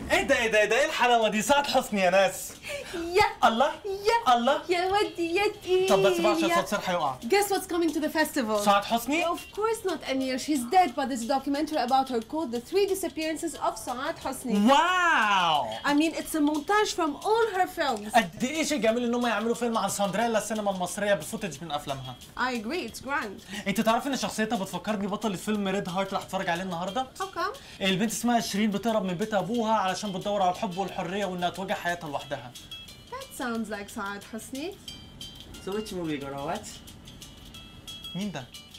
ايه ده ايه ده ايه ده ايه الحلاوه دي سعد حسني يا ناس يا الله يا الله يا ودي يدي طب بس بقى عشان يا- صوت سير حيقع Guess what's coming to the festival? سعد حسني Of course not Amir. She's dead, but there's a documentary about her called The Three Disappearances of Saad Hosni. واو I mean, it's a montage from all her films. قد ايه شيء جميل ان هم يعملوا فيلم عن ساندريلا السينما المصريه بفوتج من افلامها I agree, it's grand. انت تعرف ان شخصيتها بتفكرني بطل فيلم ريد هارت اللي هتفرج عليه النهارده How come? البنت اسمها شيرين بتهرب من بيت ابوها علشان بتدور على الحب والحريه وانها تواجه حياتها لوحدها That sounds like Saad Hosni. So which movie you gonna watch? مين ده